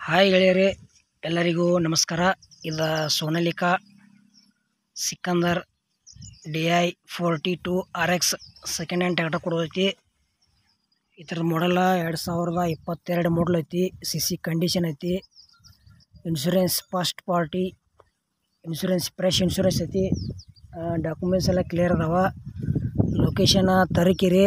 hi ಗೆಳೆಯರೇ ಎಲ್ಲರಿಗೂ ನಮಸ್ಕಾರ ಇದು Sonalika Sikandar D I forty two R X second hand tractor ಕೊಡೋದೈತಿ ಇದ್ರ ಮಾಡಲ್ಲ ಎರಡು ಸಾವಿರದ ಇಪ್ಪತ್ತೆರಡು ಮಾಡಲ್ ಐತಿ ಸಿ ಸಿ ಕಂಡೀಷನ್ ಐತಿ insurance first party insurance fresh insurance ಐತಿ ಡಾಕ್ಯುಮೆಂಟ್ಸ್ ಎಲ್ಲ ಕ್ಲಿಯರ್ ಅದಾವ ಲೊಕೇಶನ ತರೀಕೆರೆ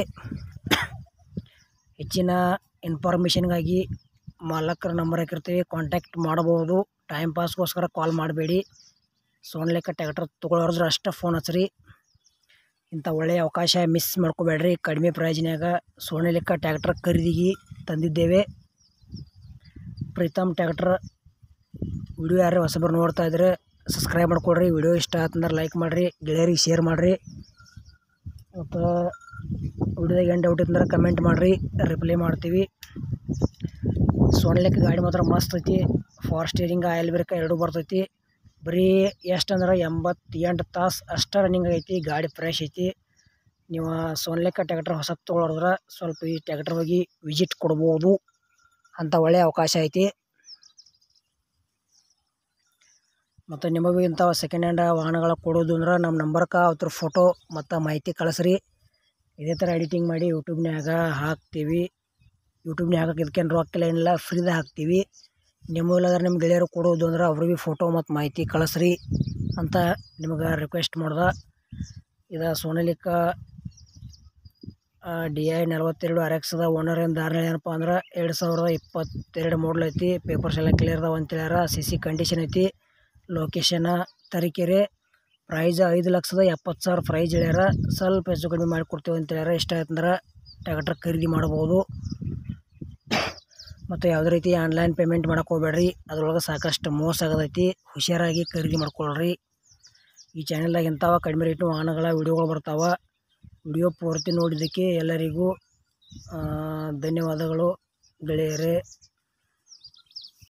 ಹೆಚ್ಚಿನ ಇನ್ಫಾರ್ಮೇಷನ್ಗಾಗಿ ಮಾಲಕರ ನಂಬರ್ ಹಾಕಿರ್ತೀವಿ ಕಾಂಟ್ಯಾಕ್ಟ್ ಮಾಡಬಹುದು ಟೈಮ್ ಪಾಸ್ಗೋಸ್ಕರ ಕಾಲ್ ಮಾಡಬೇಡಿ ಸೋನ್ಲೆಕ್ಕ ಟ್ಯಾಕ್ಟರ್ ತೊಗೊಳೋರ್ದ್ರೆ ಅಷ್ಟೇ ಫೋನ್ ಹಚ್ಚ್ರಿ ಇಂಥ ಒಳ್ಳೆಯ ಅವಕಾಶ ಮಿಸ್ ಮಾಡ್ಕೋಬೇಡ್ರಿ ಕಡಿಮೆ ಪ್ರೈಜ್ನ್ಯಾಗ ಸೋನಾಲಿಕ ಟ್ಯಾಕ್ಟರ್ ಖರೀದಿಗೆ ತಂದಿದ್ದೇವೆ ಪ್ರೀತಮ್ ಟ್ಯಾಕ್ಟರ್ ವಿಡಿಯೋ ಯಾರು ಹೊಸಬರು ನೋಡ್ತಾ ಇದ್ರೆ ಸಬ್ಸ್ಕ್ರೈಬ್ ಮಾಡ್ಕೊಡ್ರಿ ವಿಡಿಯೋ ಇಷ್ಟ ಆತಂದ್ರೆ ಲೈಕ್ ಮಾಡಿರಿ ಗೆಳೆಯರಿಗೆ ಶೇರ್ ಮಾಡಿರಿ ಮತ್ತು ವಿಡಿಯೋದಾಗ ಏನು ಡೌಟ್ ಇತ್ತಂದ್ರೆ ಕಮೆಂಟ್ ಮಾಡಿರಿ ರಿಪ್ಲೈ ಮಾಡ್ತೀವಿ ಸೋನ್ಲೆಕ್ಕ ಗಾಡಿ ಮಾತ್ರ ಮಸ್ತ್ ಐತಿ ಫಾರ್ ಸ್ಟೀರಿಂಗ್ ಆಯಿಲ್ ಬ್ರೇಕ್ ಎರಡೂ ಬರ್ತೈತಿ ಬರೀ ಎಷ್ಟು ಅಂದ್ರೆ ಎಂಬತ್ತೆಂಟು ತಾಸು ಅಷ್ಟೇ ರನ್ನಿಂಗ್ ಐತಿ ಗಾಡಿ ಫ್ರೆಶ್ ಐತಿ ನೀವು ಸೋನ್ಲೆಕ್ಕ ಟ್ಯಾಕ್ಟರ್ ಹೊಸದು ತೊಗೊಳೋದ್ರೆ ಸ್ವಲ್ಪ ಈ ಟ್ಯಾಕ್ಟರ್ ಹೋಗಿ ವಿಸಿಟ್ ಕೊಡ್ಬೋದು ಅಂಥ ಒಳ್ಳೆಯ ಅವಕಾಶ ಐತಿ ಮತ್ತು ನಿಮಗೂ ಇಂಥ ಸೆಕೆಂಡ್ ಹ್ಯಾಂಡ್ ವಾಹನಗಳ ಕೊಡೋದು ಅಂದ್ರೆ ನಮ್ಮ ನಂಬರ್ಗೆ ಅದ್ರ ಫೋಟೋ ಮತ್ತು ಮಾಹಿತಿ ಕಳಿಸ್ರಿ ಇದೇ ಥರ ಎಡಿಟಿಂಗ್ ಮಾಡಿ ಯೂಟ್ಯೂಬ್ನ್ಯಾಗ ಹಾಕ್ತೀವಿ ಯೂಟ್ಯೂಬ್ನ್ಯಾಗ ಹಾಕಕ್ಕೆ ಇದಕ್ಕೇನು ರೊಕ್ಕ ಏನಿಲ್ಲ ಫ್ರೀದಾಗ ಹಾಕ್ತೀವಿ ನಿಮ್ಮ ಇಲ್ಲಾಂದ್ರೆ ನಿಮ್ಮ ಗೆಳೆಯರು ಕೊಡೋದು ಅಂದ್ರೆ ಅವ್ರಿಗೆ ಫೋಟೋ ಮತ್ತು ಮಾಹಿತಿ ಕಳಿಸ್ರಿ ಅಂತ ನಿಮಗೆ ರಿಕ್ವೆಸ್ಟ್ ಮಾಡ್ದೆ ಇದು ಸೋನಾಲಿಕಾ ಡಿ ಐ ನಲವತ್ತೆರಡು ಆರ್ ಎಕ್ಸ್ ಅದ ಓನರ್ ಏನು ಧಾರಣೆ ಏನಪ್ಪ ಅಂದ್ರೆ ಎರಡು ಸಾವಿರದ ಇಪ್ಪತ್ತೆರಡು ಮಾಡಲ್ ಐತಿ ಪೇಪರ್ಸ್ ಎಲ್ಲ ಕ್ಲಿಯರ್ ಅದಾವ ಅಂತ ಹೇಳ್ಯಾರ ಸಿ ಸಿ ಕಂಡೀಷನ್ ಐತಿ ಲೊಕೇಶನ ತರೀಕೆರೆ ಪ್ರೈಸ್ ಐದು ಲಕ್ಷದ ಎಪ್ಪತ್ತು ಸಾವಿರ ಪ್ರೈಸ್ ಹೇಳ್ಯಾರ ಸ್ವಲ್ಪ ಹೆಚ್ಚು ಕಡಿಮೆ ಮಾಡಿಕೊಡ್ತೀವಿ ಅಂತ ಹೇಳ್ಯಾರ ಇಷ್ಟ ಆಯ್ತಂದ್ರೆ ಟ್ಯಾಕ್ಟರ್ ಖರೀದಿ ಮಾಡ್ಬೋದು ಮತ್ತು ಯಾವುದೇ ರೀತಿ ಆನ್ಲೈನ್ ಪೇಮೆಂಟ್ ಮಾಡಕ್ಕೆ ಹೋಗ್ಬೇಡ್ರಿ ಅದ್ರೊಳಗೆ ಸಾಕಷ್ಟು ಮೋಸ ಆಗೋದೈತಿ ಹುಷಾರಾಗಿ ಖರೀದಿ ಮಾಡ್ಕೊಳ್ರಿ ಈ ಚಾನಲ್ದಾಗ ಇಂಥವ ಕಡಿಮೆ ರೇಟ್ನ ವಾಹನಗಳ ವಿಡಿಯೋಗಳು ಬರ್ತಾವೆ ವಿಡಿಯೋ ಪೂರ್ತಿ ನೋಡಿದ್ದಕ್ಕೆ ಎಲ್ಲರಿಗೂ ಆ, ಧನ್ಯವಾದಗಳು ಗೆಳೆಯರೇ